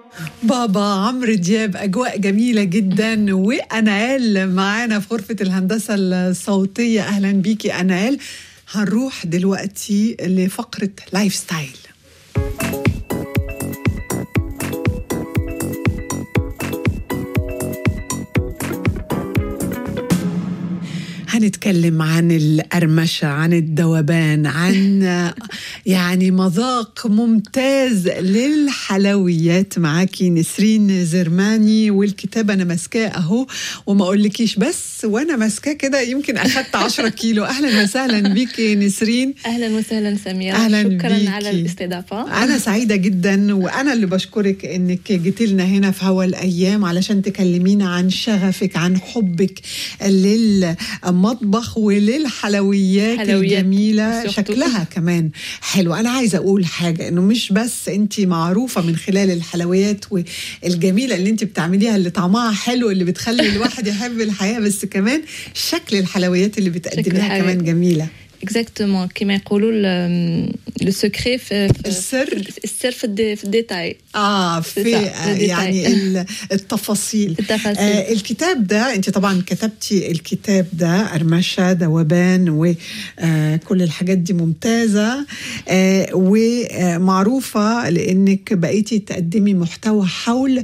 بابا عمرو دياب اجواء جميله جدا وانال معانا في غرفه الهندسه الصوتيه اهلا بيكي انال هنروح دلوقتي لفقره لايف ستايل هنتكلم عن القرمشة عن الذوبان عن يعني مذاق ممتاز للحلويات معاكي نسرين زرماني والكتاب أنا ماسكاه أهو وما أقولكيش بس وأنا ماسكاه كده يمكن أخدت 10 كيلو أهلا وسهلا بيكي نسرين اهلا وسهلا سميرة أهلاً شكرا بيكي. على الاستضافة أنا سعيدة جدا وأنا اللي بشكرك إنك جيتي لنا هنا في هوا الأيام علشان تكلمينا عن شغفك عن حبك للمطبخ وللحلويات حلويات الجميلة surtout. شكلها كمان حلو أنا عايزة أقول حاجة إنه مش بس أنت معروفة من خلال الحلويات والجميلة اللي أنت بتعمليها اللي طعمها حلو اللي بتخلي الواحد يحب الحياة بس كمان شكل الحلويات اللي بتقدميها الحلويات. كمان جميلة اكزاكتومون كما يقولوا لو سكري في في- السر؟ السر في الدي- في الديتاي اه في C'est ça, آه، le يعني détail. ال- التفاصيل التفاصيل. آه الكتاب ده انت طبعا كتبتي الكتاب ده قرمشه ذوبان وكل الحاجات دي ممتازه آه ومعروفه لانك بقيتي تقدمي محتوى حول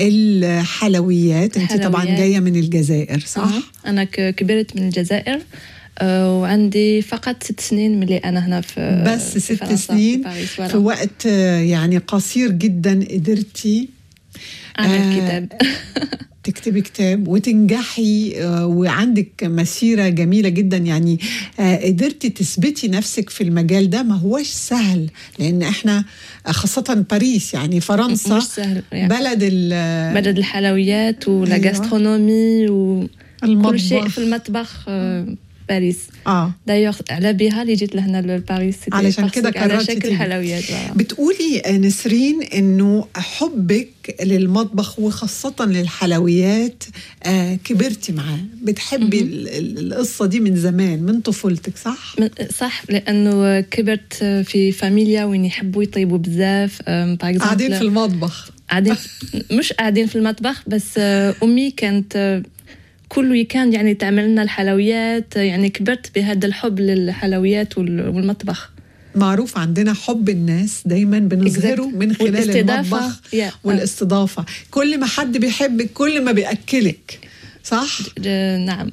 الحلويات انت طبعا الحلويات. جايه من الجزائر صح؟ أها. انا ك- كبرت من الجزائر آه، وعندي فقط ست سنين ملي انا هنا في بس في ست فرنسا، سنين في باريس في voilà. وقت آه، يعني قصير جدا قدرتي اعمل آه، كتاب تكتبي كتاب وتنجحي آه، وعندك مسيرة جميلة جدا يعني آه، قدرتي تثبتي نفسك في المجال ده ما هوش سهل لأن احنا آه، خاصة باريس يعني فرنسا مش سهل يعني. بلد ال- بلد الحلويات ولا أيوة. غاسترونومي وكل شيء المطبخ في المطبخ آه، باريس اه دايوغ على بها اللي جيت لهنا لباريس c'était علشان parce كده que على قررتي شكل تيجي. حلويات voilà. بتقولي آه، نسرين انه حبك للمطبخ وخاصة للحلويات آه كبرتي معاه بتحبي ال- ال- القصة دي من زمان من طفولتك صح؟ من- صح لانه كبرت في فاميليا وين يحبوا يطيبوا بزاف باغ قاعدين في المطبخ قاعدين مش قاعدين في المطبخ بس آه، امي كانت آه، كل ويكاند يعني تعمل لنا الحلويات يعني كبرت بهذا الحب للحلويات وال- والمطبخ معروف عندنا حب الناس دايما بنظهره Exact. من خلال والاستضافة. المطبخ Yeah. والاستضافة كل ما حد بيحبك كل ما بيأكلك صح؟ آه، نعم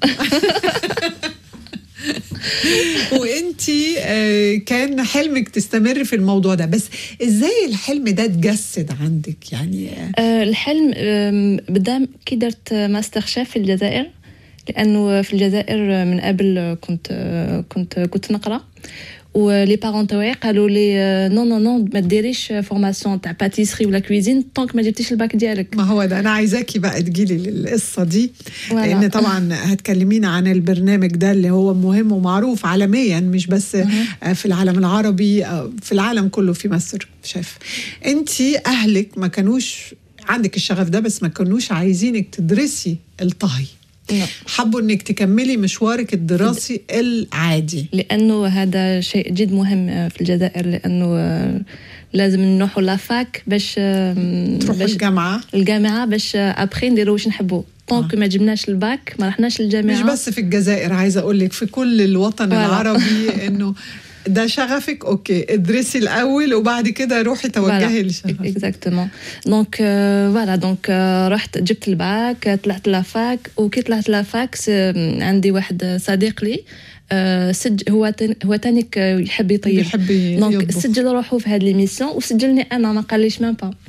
وانتي آه، كان حلمك تستمر في الموضوع ده بس ازاي الحلم ده اتجسد عندك يعني آه، آه، الحلم آم، بدا كي درت ماستر شيف في الجزائر لانه في الجزائر من قبل كنت كنت كنت نقرا ولي بارون تاوعي قالوا لي آه، نو نو نو ما ديريش فورماسيون تاع باتيسري ولا كويزين طونك ما جبتيش الباك ديالك ما هو ده انا عايزاكي بقى تجيلي للقصه دي Voilà. لان طبعا هتكلمينا عن البرنامج ده اللي هو مهم ومعروف عالميا مش بس آه، في العالم العربي آه، في العالم كله في مصر شاف انت اهلك ما كانوش عندك الشغف ده بس ما كانوش عايزينك تدرسي الطهي نو. حبوا انك تكملي مشوارك الدراسي العادي لانه هذا شيء جد مهم آه، في الجزائر لانه آه، لازم نروحوا لافاك باش آه، تروحوا باش الجامعه الجامعه باش ابخي نديروا واش نحبوا طونك ما جبناش الباك ما رحناش للجامعه مش بس في الجزائر عايزه اقول لك في كل الوطن Voilà. العربي انه ده شغفك اوكي ادرسي الاول وبعد كده روحي توجهي لشغفك اكزاكتومون دونك فوالا دونك رحت جبت الباك طلعت لافاك وكي طلعت لافاك س- عندي واحد صديق لي آه، سج هو تن- هو تانيك يحب يطيب بيحب دونك يطبخ. سجل روحه في هاد ليميسيون وسجلني انا ما قاليش مام با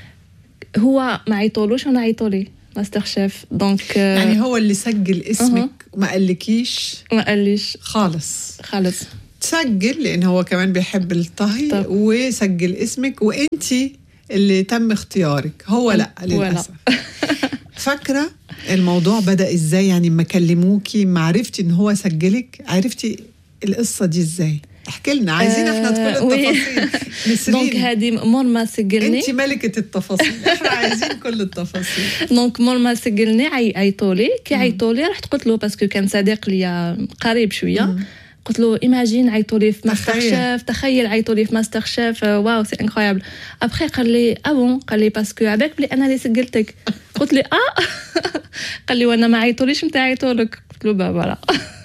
هو ما عيطولوش وانا عيطولي ماستر شيف دونك يعني هو اللي سجل اسمك وما قالكيش ما قاليش خالص خالص سجل لان هو كمان بيحب الطهي طب. وسجل اسمك وانتي اللي تم اختيارك هو لا ولا. للاسف فاكره الموضوع بدا ازاي يعني ما كلموكي ما عرفتي ان هو سجلك عرفتي القصه دي ازاي احكي لنا عايزين احنا آه، كل وي. التفاصيل دونك نسرين هذه مور ما سجلني انت ملكه التفاصيل احنا عايزين كل التفاصيل دونك مور ما سجلني عي- عيطولي كي عيطولي رحت قلت له باسكو كان صديق ليا قريب شويه قلت له ايماجين عيطوا لي في ماستر تخيل. شيف تخيل عيطوا لي في ماستر شيف آه، واو سي انكرويابل ابخي قال لي اه بون قال لي باسكو عباك بلي انا اللي سجلتك قلت له اه قال لي وانا ما عيطوليش متى عيطوا لك قلت له با فوالا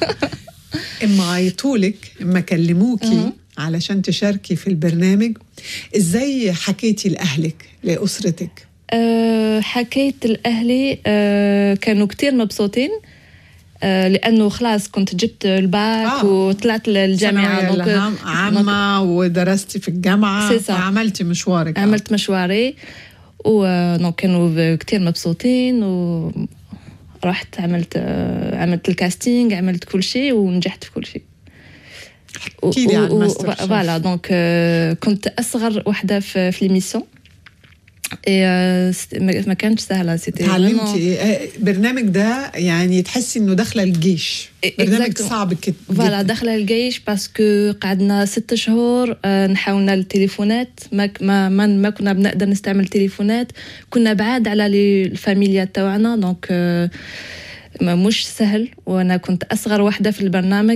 اما عيطولك اما كلموكي مم. علشان تشاركي في البرنامج ازاي حكيتي لاهلك لاسرتك أه، حكيت لأهلي أه، كانوا كتير مبسوطين أه، لأنه خلاص كنت جبت الباك آه. وطلعت للجامعة ثانوية دونك- العام- عامة ودرستي في الجامعة سي سا. وعملتي مشوارك عملت مشواري ودونك كانوا كتير مبسوطين ورحت عملت أه، عملت الكاستينج عملت كل شيء ونجحت في كل شيء احكي لي عن ماستر شيف. فوالا دونك أه، كنت اصغر وحده في في ليميسيون اي أه، ست- ما ما كانتش سهله سيتي تعلمتي آه، برنامج ده يعني تحسي انه داخله الجيش إيه، برنامج exactement. صعب كده فوالا داخله الجيش باسكو قعدنا ست شهور آه، نحاولنا التليفونات ما ك- ما ما, ما كنا بنقدر نستعمل تليفونات كنا بعاد على لي- الفاميليا تاعنا دونك آه، ما مش سهل وانا كنت اصغر واحده في البرنامج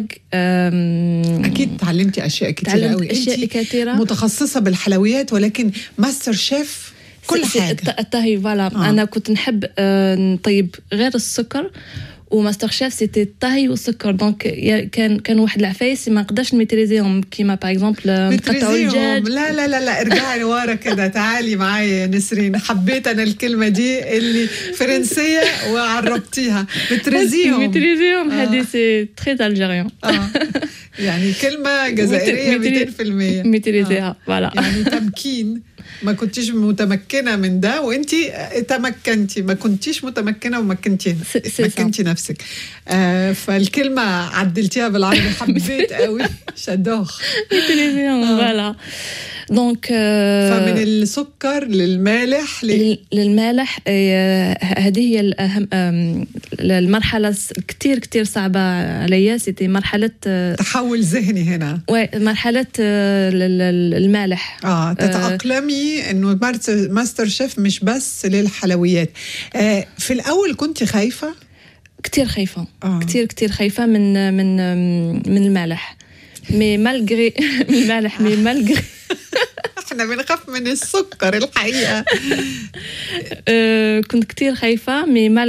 آم، اكيد تعلمتي اشياء كتير تعلمت قوي اشياء انت كثيره متخصصه بالحلويات ولكن ماستر شيف كل سي- سي حاجه الط- الطهي فوالا آه. آه. انا كنت نحب آه، نطيب غير السكر وماستر شيف سيتي الطهي والسكر دونك يا- كان كان واحد العفايس ما نقدرش نميتريزيهم كيما باغ اكزومبل نقطعوا بترزيهم الدجاج لا لا لا لا ارجعي لورا كده تعالي معايا يا نسرين حبيت انا الكلمه دي اللي فرنسيه وعربتيها بترزيهم ميتريزيهم آه. هذه سي تري الجيريان اه يعني كلمه جزائريه متري- 200% ميتريزيها فوالا يعني تمكين ما كنتيش متمكنه من ده وانت تمكنتي ما كنتيش متمكنه ومكنتي سي- سي مكنتي نفسك آه فالكلمه عدلتيها بالعربي حبيت قوي شدوخ ميتريزيهم آه. فوالا دونك فمن السكر للمالح ل... لل- للمالح آه، هذه هي الأهم آم، المرحلة كتير كتير صعبة عليا سيتي مرحلة آه، تحول ذهني هنا وي مرحلة آه، ال- ال- المالح اه تتأقلمي انه مارس- ماستر شيف مش بس للحلويات آه في الاول كنت خايفه كتير خايفة آه. كتير كتير خايفة من من آم، من المالح مي مالغري من المالح مي مالغري احنا بنخاف من السكر الحقيقه آه، كنت كتير خايفة مي